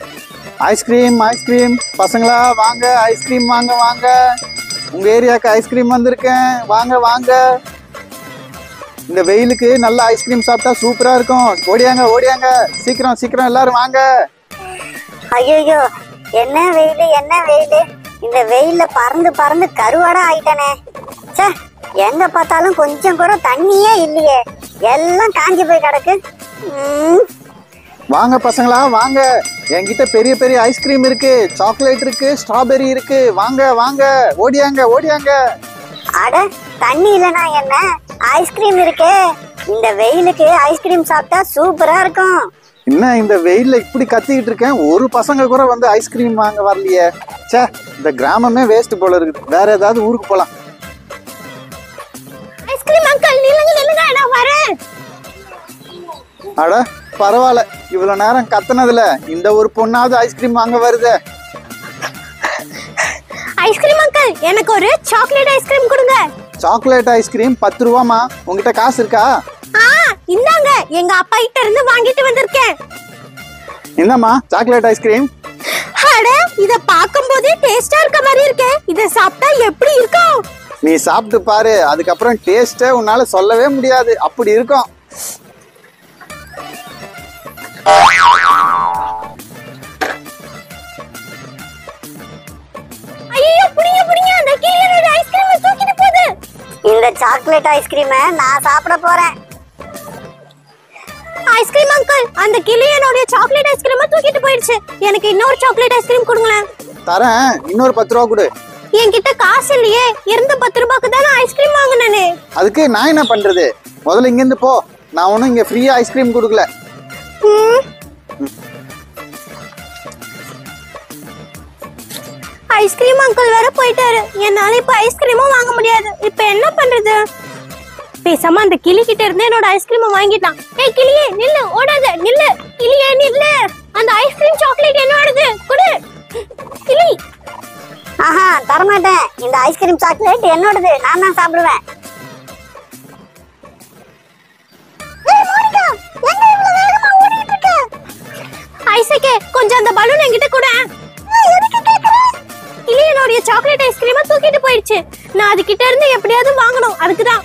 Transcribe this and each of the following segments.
Ice cream ice cream பசங்களா வாங்க ice cream வாங்க வாங்க உங்க ஏரியாக்கு ஐஸ்கிரீம் வந்திருக்கேன் வாங்க வாங்க இந்த வெயிலுக்கு நல்ல ஐஸ்கிரீம் சாப்பிட்டா சூப்பரா இருக்கும் ஓடியாங்க ஓடியாங்க சீக்கிரம் சீக்கிரம் எல்லாரும் வாங்க ஐயோ என்ன வெயில் என்ன வெயில் இந்த வெயில்ல பறந்து பறந்து கருவாடா ஆயிட்டானே ச்சே எங்க பார்த்தாலும் கொஞ்சம் கூட தண்ணியே இல்லையே எல்லாம் காஞ்சி போய் கிடக்கு ம், வாங்க பசங்களா வாங்க என்கிட்ட பெரிய பெரிய ஐஸ்கிரீம் இருக்கு சாக்லேட் இருக்கு ஸ்ட்ராபெரி இருக்கு வாங்க வாங்க ஓடியாங்க ஓடியாங்க அட தண்ணி இல்லனா என்ன ஐஸ்கிரீம் இருக்கே இந்த வெயிலுக்கு ஐஸ்கிரீம் சாப்பிட்டா சூப்பரா இருக்கும் என்ன இந்த வெயில்ல இப்படி கத்திக்கிட்டு இருக்கேன் ஒரு பசங்க கூட வந்து ஐஸ்கிரீம் வாங்க வரலையே ச்சே இந்த கிராமமே வேஸ்ட் போல இருக்குது வேற ஏதாவது ஊருக்கு போலாம் ஐஸ்கிரீம் அங்கிள் நில்லுங்க நில்லுங்க நான் வரேன் அட பரவாயில்ல இவ்வளவு நேரம் கத்துனதுல இந்த ஒரு பொண்ணாவது ஐஸ்கிரீம் வாங்க வருதே ஐஸ்கிரீம் அங்கிள் எனக்கு ஒரு சாக்லேட் ஐஸ்கிரீம் கொடுங்க சாக்லேட் ஐஸ்கிரீம் பத்து ரூபாமா உங்ககிட்ட காசு இருக்கா ஆ இந்தாங்க எங்க அப்பா கிட்ட இருந்து வாங்கிட்டு வந்திருக்கேன் என்னம்மா சாக்லேட் ஐஸ்கிரீம் அட இத பாக்கும்போதே டேஸ்டா இருக்க மாதிரி இருக்கே இத சாப்பிட்டா எப்படி இருக்கும் நீ சாப்பிட்டு பாரு அதுக்கப்புறம் டேஸ்ட்டே உன்னால சொல்லவே முடியாது அப்படி இருக்கும் ஐயோ புடிங்க புடிங்க அந்த கீழே ஐஸ்கிரீம் தூக்கிட்டு போகுது இந்த சாக்லேட் ஐஸ்கிரீமை நான் சாப்பிட போறேன் ஐஸ்கிரீம் அங்கிள் அந்த கிளியனுடைய சாக்லேட் ஐஸ்கிரீமை தூக்கிட்டு போயிடுச்சு எனக்கு இன்னொரு சாக்லேட் ஐஸ்கிரீம் கொடுங்களேன் தரேன் இன்னொரு பத்து ரூபா கொடு என்கிட்ட காசு இல்லையே இருந்த பத்து ரூபாய்க்கு தான் நான் ஐஸ்கிரீம் வாங்கினேனே அதுக்கு நான் என்ன பண்றது முதல்ல இங்கேருந்து போ நான் ஒன்றும் இங்க ஃப்ரீயா ஐஸ்கிரீம் கொடுக்கல ஐஸ்கிரீம் அங்கிள் வேற போயிட்டாரு என்னால இப்ப ஐஸ்கிரீமும் வாங்க முடியாது இப்ப என்ன பண்றது பேசாம அந்த கிளி கிட்ட இருந்து என்னோட ஐஸ்கிரீம் வாங்கிட்டான் ஏய் கிளியே நில்லு ஓடாத நில்லு கிளியே நில்லு அந்த ஐஸ்கிரீம் சாக்லேட் என்னோடது குடு கிளி ஆஹா தரமாட்டேன் இந்த ஐஸ்கிரீம் சாக்லேட் என்னோடது நான் தான் சாப்பிடுவேன் ஐசக்கே கொஞ்சம் அந்த பலூன் என்கிட்ட கூட இளையனுடைய சாக்லேட் ஐஸ்கிரீமை தூக்கிட்டு போயிடுச்சு நான் அது கிட்ட இருந்து எப்படியாவது வாங்கணும் அதுக்கு தான்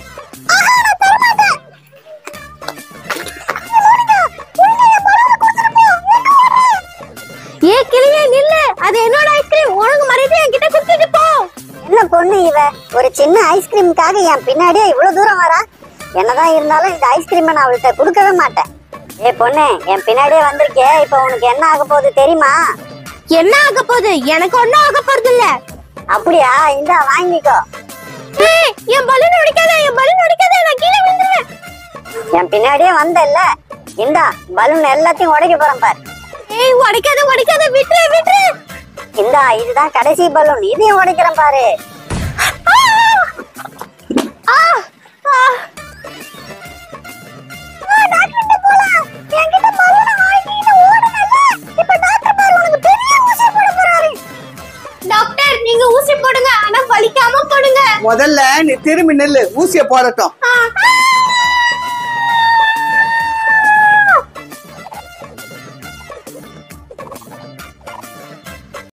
ஏ கிளியே நில்லு அது என்னோட ஐஸ்கிரீம் உனக்கு மரியாதை என்கிட்ட கொடுத்துட்டு போ என்ன பொண்ணு இவ ஒரு சின்ன ஐஸ்கிரீமுக்காக என் பின்னாடியே இவ்வளவு தூரம் வரா என்னதான் இருந்தாலும் இந்த ஐஸ்கிரீமை நான் அவள்கிட்ட கொடுக்கவே மாட்டேன் ஏ பொண்ணு என் பின்னாடியே வந்திருக்கே இப்போ உனக்கு என்ன ஆக போகுது தெரியுமா என்ன ஆக போகுது எனக்கு ஒண்ணும் ஆக போறது இல்ல அப்படியா இந்தா வாங்கிக்கோ என் பலூன் உடைக்காத என் பலூன் உடைக்காத நான் கீழே விழுந்துருவேன் என் பின்னாடியே வந்தல்ல இந்தா பலூன் எல்லாத்தையும் உடைக்க போறேன் பார் ஏய் உடைக்காத உடைக்காத விட்டு விட்டு இந்தா இதுதான் கடைசி பலூன் இதையும் உடைக்கிறேன் பாரு ஆ! ஆ! டாக்டர் நீங்க ஊசி போடுங்க ஆனா வலிக்காம போடுங்க முதல்ல நீ திரும்பி நெல்லு ஊசிய போடட்டும் ஆ,